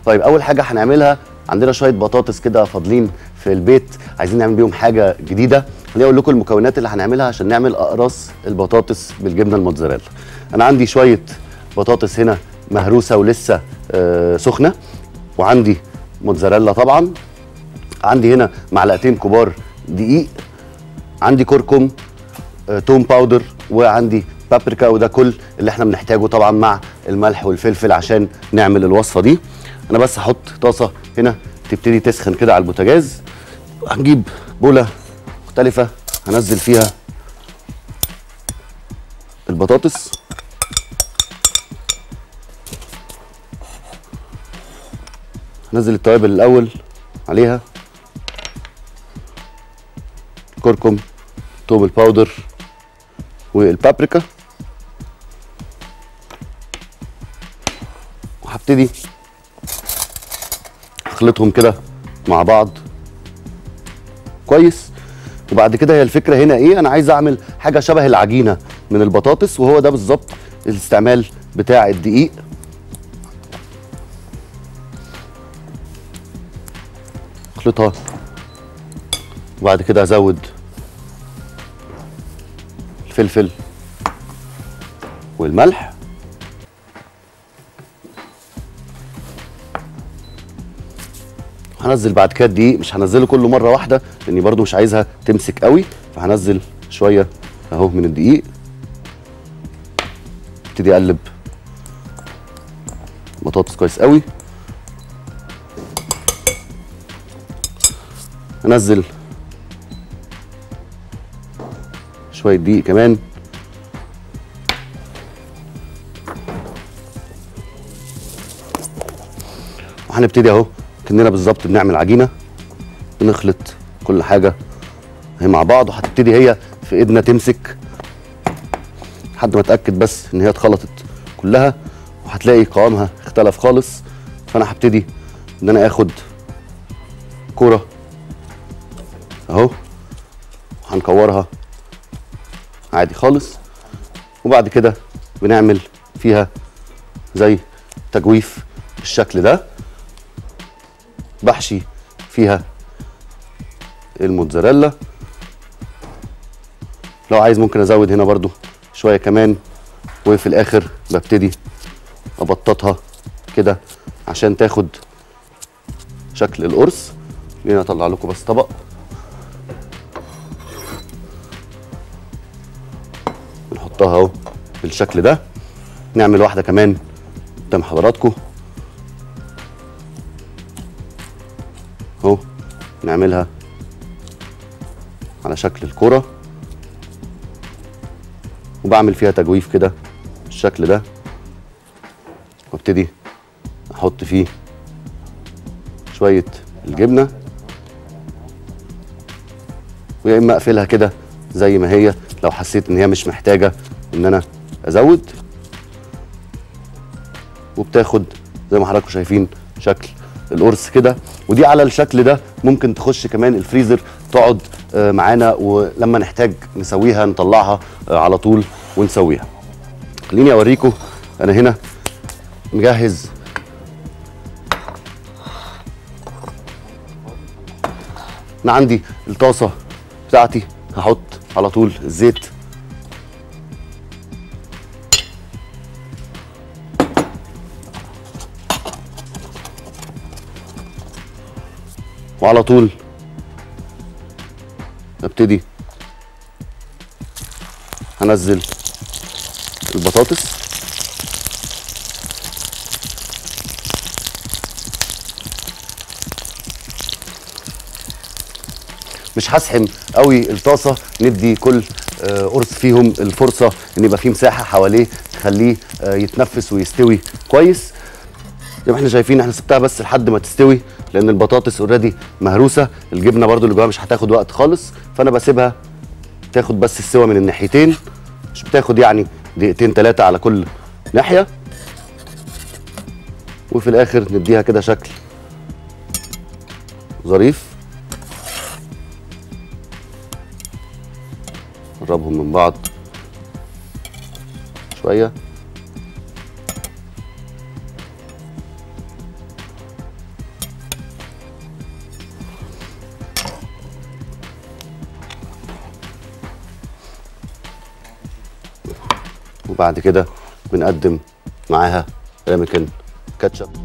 طيب اول حاجه هنعملها عندنا شويه بطاطس كده فاضلين في البيت عايزين نعمل بيهم حاجه جديده خليني اقول لكم المكونات اللي هنعملها عشان نعمل اقراص البطاطس بالجبنه الموتزاريلا انا عندي شويه بطاطس هنا مهروسه ولسه آه سخنه وعندي موتزاريلا طبعا عندي هنا معلقتين كبار دقيق عندي كركم آه، توم باودر وعندي بابريكا وده كل اللي احنا بنحتاجه طبعا مع الملح والفلفل عشان نعمل الوصفه دي انا بس هحط طاسه هنا تبتدي تسخن كده على البوتاجاز هنجيب بوله مختلفه هنزل فيها البطاطس هنزل التوابل الاول عليها كركم توم الباودر والبابريكا وهبتدي اخلطهم كده مع بعض كويس وبعد كده هي الفكره هنا ايه انا عايز اعمل حاجه شبه العجينه من البطاطس وهو ده بالظبط الاستعمال بتاع الدقيق اخلطها وبعد كده ازود الفلفل والملح هنزل بعد كده الدقيق مش هنزله كله مره واحده لاني برضو مش عايزها تمسك قوي فهنزل شويه اهو من الدقيق ابتدي اقلب بطاطس كويس قوي انزل شويه دقيق كمان وهنبتدي اهو كاننا بالظبط بنعمل عجينه بنخلط كل حاجه اهي مع بعض وهتبتدي هي في ايدنا تمسك لحد ما اتاكد بس ان هي اتخلطت كلها وهتلاقي قوامها اختلف خالص فانا هبتدي ان انا اخد كوره اهو هنكورها عادي خالص وبعد كده بنعمل فيها زي تجويف بالشكل ده بحشي فيها الموتزاريلا لو عايز ممكن ازود هنا برضو شويه كمان وفي الاخر ببتدي ابططها كده عشان تاخد شكل القرص خليني اطلع لكم بس طبق نحطها اهو بالشكل ده نعمل واحده كمان قدام حضراتكم اهو نعملها على شكل الكرة وبعمل فيها تجويف كده بالشكل ده وابتدي احط فيه شوية الجبنة ويا اما اقفلها كده زي ما هي لو حسيت ان هي مش محتاجة ان انا ازود وبتاخد زي ما حضراتكم شايفين شكل القرص كده ودي على الشكل ده ممكن تخش كمان الفريزر تقعد آه، معانا ولما نحتاج نسويها نطلعها آه، على طول ونسويها خليني اوريكم انا هنا مجهز انا عندي الطاسه بتاعتي هحط على طول الزيت وعلى طول ابتدي هنزل البطاطس مش هسحم قوي الطاسه ندي كل آه، قرص فيهم الفرصه ان يبقى فيه مساحه حواليه تخليه آه، يتنفس ويستوي كويس زي ما احنا شايفين احنا سبتها بس لحد ما تستوي لان البطاطس اوريدي مهروسه الجبنه برضو اللي جواها مش هتاخد وقت خالص فانا بسيبها تاخد بس السوا من الناحيتين مش بتاخد يعني دقيقتين ثلاثه على كل ناحيه وفي الاخر نديها كده شكل ظريف نقربهم من بعض شويه وبعد كده بنقدم معاها رامكن كاتشب